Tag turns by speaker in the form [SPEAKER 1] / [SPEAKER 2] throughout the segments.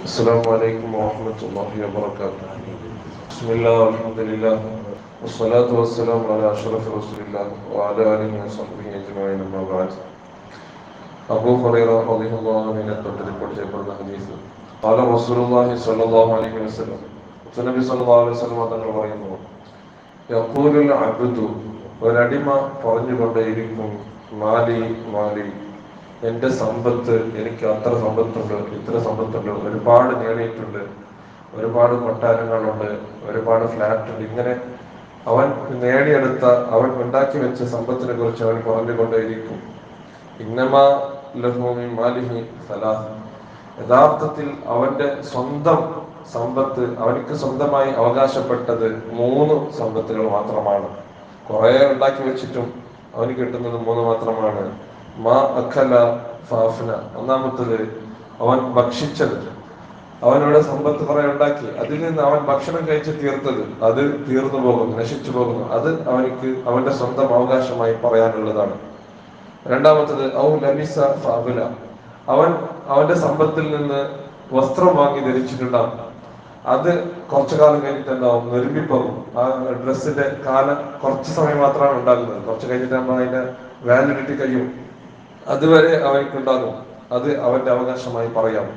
[SPEAKER 1] السلام عليكم ورحمة الله وبركاته بسم الله والحمد لله والصلاة والسلام على أشرف رسول الله وعلى آله وصحبه أجمعين أما بعد أبو هريرة رضي الله عنه തൊട്ട് റിപ്പോർട്ട് ചെയ്യപ്പെടുന്ന ഹദീസ് قال رسول الله صلى الله عليه وسلم നബി സല്ലല്ലാഹു അലൈഹി വസല്ലം തങ്ങൾ പറയുന്നു യഖൂലുൽ അബ്ദു ഒരടിമ പറഞ്ഞുകൊണ്ടേയിരിക്കും മാലി മാലി എന്റെ സമ്പത്ത് എനിക്ക് അത്ര സമ്പത്തുണ്ട് ഇത്ര സമ്പത്തുണ്ട് ഒരുപാട് നേടിയിട്ടുണ്ട് ഒരുപാട് കൊട്ടാരങ്ങളുണ്ട് ഒരുപാട് ഫ്ലാറ്റ് ഉണ്ട് ഇങ്ങനെ അവൻ നേടിയെടുത്ത അവൻ ഉണ്ടാക്കി വെച്ച സമ്പത്തിനെ കുറിച്ച് അവൻ പറഞ്ഞുകൊണ്ടേയിരിക്കും ഇന്നമാ ലഹൂമി മാലിഹി സലാസ് യഥാർത്ഥത്തിൽ അവന്റെ സ്വന്തം സമ്പത്ത് അവനിക്ക് സ്വന്തമായി അവകാശപ്പെട്ടത് മൂന്ന് സമ്പത്തുകൾ മാത്രമാണ് കുറെ ഉണ്ടാക്കി വെച്ചിട്ടും അവന് കിട്ടുന്നത് മൂന്ന് മാത്രമാണ് മാ അഖല ഫാഫ്ന ഒന്നാമത്തത് അവൻ ഭക്ഷിച്ചത് അവനോട് സമ്പത്ത് കുറെ ഉണ്ടാക്കി അതിൽ നിന്ന് അവൻ ഭക്ഷണം കഴിച്ച് തീർത്തത് അത് തീർന്നു പോകുന്നു നശിച്ചു പോകുന്നു അത് അവനിക്ക് അവന്റെ സ്വന്തം അവകാശമായി പറയാനുള്ളതാണ് രണ്ടാമത്തത് ഔ ലബിസ ഫാബുല അവൻ അവന്റെ സമ്പത്തിൽ നിന്ന് വസ്ത്രം വാങ്ങി ധരിച്ചിട്ടുണ്ടാവും അത് കുറച്ചു കാലം കഴിഞ്ഞിട്ട് എന്താവും നെരുമ്പിപ്പോകും ആ ഡ്രസ്സിന്റെ കാലം കുറച്ച് സമയം മാത്രമാണ് ഉണ്ടാകുന്നത് കുറച്ച് കഴിഞ്ഞിട്ടാകുമ്പോൾ അതിന്റെ വാലിഡിറ്റി കഴിയും അതുവരെ അവനിക്കുണ്ടാകും അത് അവന്റെ അവകാശമായി പറയാം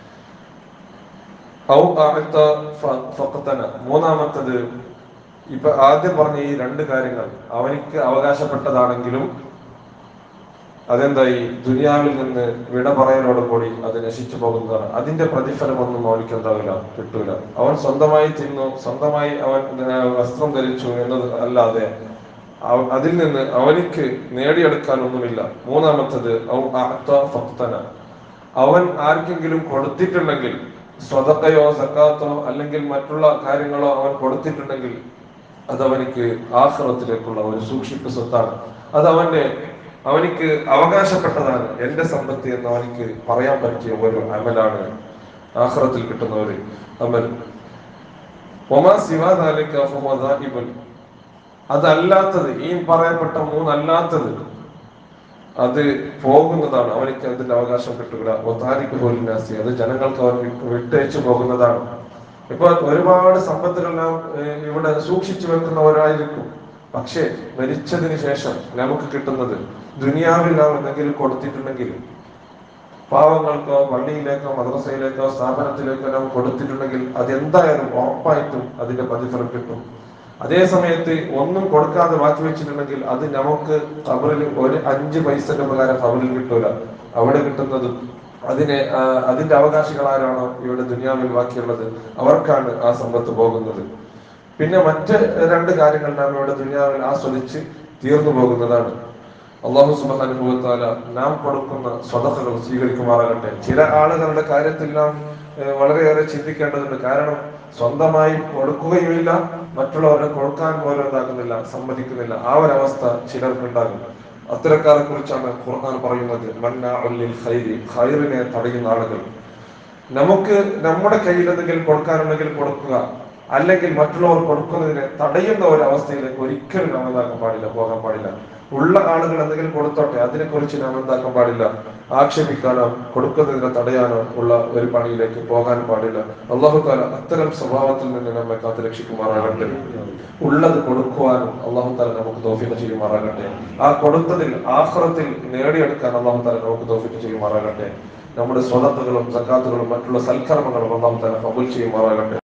[SPEAKER 1] ഔ അഅത്ത ഫ- ഫഖതന. മൂന്നാമത്തത് ഇപ്പൊ ആദ്യം പറഞ്ഞ ഈ രണ്ട് കാര്യങ്ങൾ അവനിക്ക് അവകാശപ്പെട്ടതാണെങ്കിലും അതെന്തായി ദുനിയാവിൽ നിന്ന് വിട പറയലോട് കൂടി അത് നശിച്ചു പോകുന്നതാണ് അതിന്റെ പ്രതിഫലമൊന്നും അവനിക്ക് എന്താവില്ല കിട്ടൂല അവൻ സ്വന്തമായി തിന്നു സ്വന്തമായി അവൻ ആ, വസ്ത്രം ധരിച്ചു എന്നത് അല്ലാതെ അവ- അതിൽ നിന്ന് അവനിക്ക് നേടിയെടുക്കാൻ ഒന്നുമില്ല മൂന്നാമത്തത് ഔ അഅത്ത ഫഖ്തന. അവൻ ആർക്കെങ്കിലും കൊടുത്തിട്ടുണ്ടെങ്കിൽ സ്വതക്കയോ സക്കാത്തോ അല്ലെങ്കിൽ മറ്റുള്ള കാര്യങ്ങളോ അവൻ കൊടുത്തിട്ടുണ്ടെങ്കിൽ അത് അവനിക്ക് ആഹ്റത്തിലേക്കുള്ള ഒരു സൂക്ഷിപ്പ് സ്വത്താണ് അത് അവന്റെ അവനിക്ക് അവകാശപ്പെട്ടതാണ് എന്റെ സമ്പത്ത് എന്ന് അവനിക്ക് പറയാൻ പറ്റിയ ഒരു അമലാണ് ആഹ്റത്തിൽ കിട്ടുന്ന ഒരു അമൽ ഒമാ സിവാദാലിക്ക ഫഹുവ ദാഹിബുൻ. അതല്ലാത്തത് ഈ പറയപ്പെട്ട മൂന്നല്ലാത്തത് അത് പോകുന്നതാണ് അവനിക്ക് അതിന്റെ അവകാശം കിട്ടുക ഒത്താരിക്ക് പോലിനാസി അത് ജനങ്ങൾക്ക് അവൻ വിട്ട് വിട്ടയച്ചു പോകുന്നതാണ് ഇപ്പൊ ഒരുപാട് സമ്പത്തുകളെല്ലാം ഏഹ്, ഇവിടെ സൂക്ഷിച്ചു വെക്കുന്നവരായിരിക്കും പക്ഷേ മരിച്ചതിന് ശേഷം നമുക്ക് കിട്ടുന്നത് ദുനിയാവിൽ നാം എന്തെങ്കിലും കൊടുത്തിട്ടുണ്ടെങ്കിൽ പാവങ്ങൾക്കോ പള്ളിയിലേക്കോ മദ്രസയിലേക്കോ സ്ഥാപനത്തിലേക്കോ നാം കൊടുത്തിട്ടുണ്ടെങ്കിൽ അതെന്തായാലും ഉറപ്പായിട്ടും അതിന്റെ പ്രതിഫലം കിട്ടും അതേ സമയത്ത് ഒന്നും കൊടുക്കാതെ മാറ്റി വെച്ചിട്ടുണ്ടെങ്കിൽ അത് നമുക്ക് കബറിൽ ഒരു അഞ്ച് പൈസന്റെ പ്രകാരം കബറിൽ കിട്ടൂല അവിടെ കിട്ടുന്നത് അതിനെ ആ, അതിന്റെ അവകാശികൾ ആരാണോ ഇവിടെ ദുനിയാവിൽ ബാക്കിയുള്ളത് അവർക്കാണ് ആ സമ്പത്ത് പോകുന്നത് പിന്നെ മറ്റ് രണ്ട് കാര്യങ്ങൾ നാം ഇവിടെ ദുനിയാവിൽ ആസ്വദിച്ച് തീർന്നു പോകുന്നതാണ് അള്ളാഹു സുബാനുഭവത്താല നാം കൊടുക്കുന്ന സ്വതക്കകൾ സ്വീകരിക്കുമാറാകട്ടെ ചില ആളുകളുടെ കാര്യത്തിൽ നാം ഏഹ്, വളരെയേറെ ചിന്തിക്കേണ്ടതുണ്ട് കാരണം സ്വന്തമായി കൊടുക്കുകയുമില്ല മറ്റുള്ളവരെ കൊടുക്കാൻ പോലും എന്താക്കുന്നില്ല സമ്മതിക്കുന്നില്ല ആ ഒരവസ്ഥ ചിലർക്കുണ്ടാകും അത്തരക്കാരെ കുറിച്ചാണ് ഖുർആൻ പറയുന്നത് മന്നാ ഉല്ലിൽ ഖൈരി ഖൈറിനെ തടയുന്ന ആളുകൾ നമുക്ക് നമ്മുടെ കയ്യിൽ എന്തെങ്കിലും കൊടുക്കാനുണ്ടെങ്കിൽ കൊടുക്കുക അല്ലെങ്കിൽ മറ്റുള്ളവർ കൊടുക്കുന്നതിനെ തടയുന്ന ഒരു അവസ്ഥയിലേക്ക് ഒരിക്കലും നാം എന്താക്കാൻ പാടില്ല പോകാൻ പാടില്ല ഉള്ള ആളുകൾ എന്തെങ്കിലും കൊടുത്തോട്ടെ അതിനെക്കുറിച്ച് നാം എന്താക്കാൻ പാടില്ല ആക്ഷേപിക്കാനോ കൊടുക്കുന്നതിനെ തടയാനോ ഉള്ള ഒരു പണിയിലേക്ക് പോകാൻ പാടില്ല അള്ളാഹു താല അത്തരം സ്വഭാവത്തിൽ നിന്ന് നമ്മെ കാത്തു രക്ഷിക്കുമാറാകട്ടെ ഉള്ളത് കൊടുക്കുവാനും അള്ളാഹു താല നമുക്ക് തോഫിക്ക് ചെയ്യുമാറാകട്ടെ ആ കൊടുത്തതിൽ ആഹ്റത്തിൽ നേടിയെടുക്കാൻ അള്ളാഹു താല നമുക്ക് തോഫിക്ക് ചെയ്യുമാറാകട്ടെ നമ്മുടെ സ്വതത്തുകളും സക്കാത്തുകളും മറ്റുള്ള സൽക്കർമ്മങ്ങളും അള്ളാഹു താല കബൂൽ ചെയ്യുമാറാകട്ടെ